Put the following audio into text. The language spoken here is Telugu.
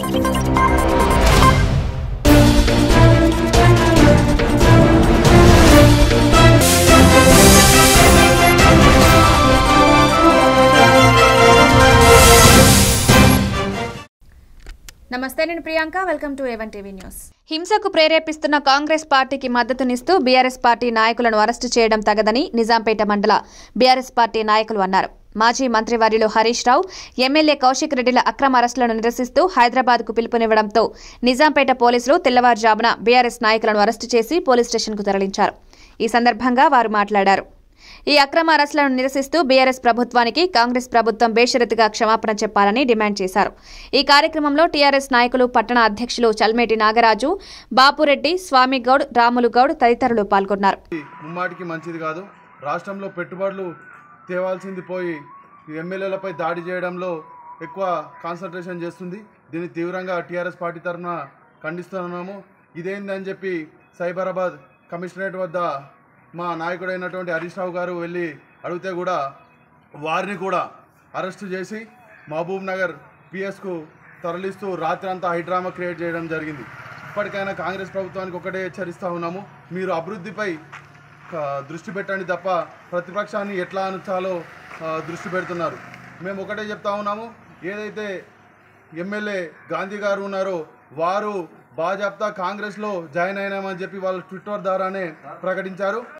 నమస్తే నేను Priyanka welcome to A one TV news హింసకు ప్రేరేపిస్తున్న కాంగ్రెస్ పార్టీకి మద్దతునిస్తూ బీఆర్ఎస్ పార్టీ నాయకులను అరెస్టు చేయడం తగదని నిజాంపేట మండల బీఆర్ఎస్ పార్టీ నాయకులు అన్నారు మాజీ మంత్రివర్యులు హరీష్ రావు ఎమ్మెల్యే కౌశిక్ రెడ్డిల అక్రమ అరెస్టులను నిరసిస్తూ హైదరాబాద్కు పిలుపునివ్వడంతో నిజాంపేట పోలీసులు తెల్లవారుజామున బీఆర్ఎస్ నాయకులను అరెస్టు చేసి పోలీస్ స్టేషన్కు తరలించారు ఈ సందర్భంగా వారు మాట్లాడారు ఈ అక్రమ అరెస్టులను నిరసిస్తూ బీఆర్ఎస్ ప్రభుత్వానికి కాంగ్రెస్ ప్రభుత్వం బేషరతుగా క్షమాపణ చెప్పాలని డిమాండ్ చేశారు ఈ కార్యక్రమంలో టీఆర్ఎస్ నాయకులు పట్టణ అధ్యక్షులు చల్మేటి నాగరాజు బాపురెడ్డి స్వామిగౌడ్ రాములుగౌడ్ తదితరులు పాల్గొన్నారు ముమ్మాటికి మంచిది కాదు రాష్ట్రంలో పెట్టుబడులు తేవాల్సింది పోయి ఈ ఎమ్మెల్యేలపై దాడి చేయడంలో ఎక్కువ కాన్సన్ట్రేషన్ చేస్తుంది దీన్ని తీవ్రంగా టీఆర్ఎస్ పార్టీ తరఫున ఖండిస్తున్నాము ఇదేందని చెప్పి సైబరాబాద్ కమిషనరేట్ వద్ద మా నాయకుడైనటువంటి హరీష్ రావు గారు వెళ్ళి అడిగితే కూడా వారిని కూడా అరెస్టు చేసి మహబూబ్ నగర్ పిఎస్కు తరలిస్తూ రాత్రి అంతా హైడ్రామా క్రియేట్ చేయడం జరిగింది ఇప్పటికైనా కాంగ్రెస్ ప్రభుత్వానికి ఒకటే హెచ్చరిస్తూ ఉన్నాము మీరు అభివృద్ధిపై ఆ, దృష్టి పెట్టండి తప్ప ప్రతిపక్షాన్ని ఎట్లా అనచాలో ఆ, దృష్టి పెడుతున్నారు మేము ఒకటే చెప్తా ఉన్నాము ఏదైతే ఎమ్మెల్యే గాంధీ గారు ఉన్నారో వారు బాజాప్తా కాంగ్రెస్లో జాయిన్ అయినామని చెప్పి వాళ్ళు ట్విట్టర్ ద్వారానే ప్రకటించారు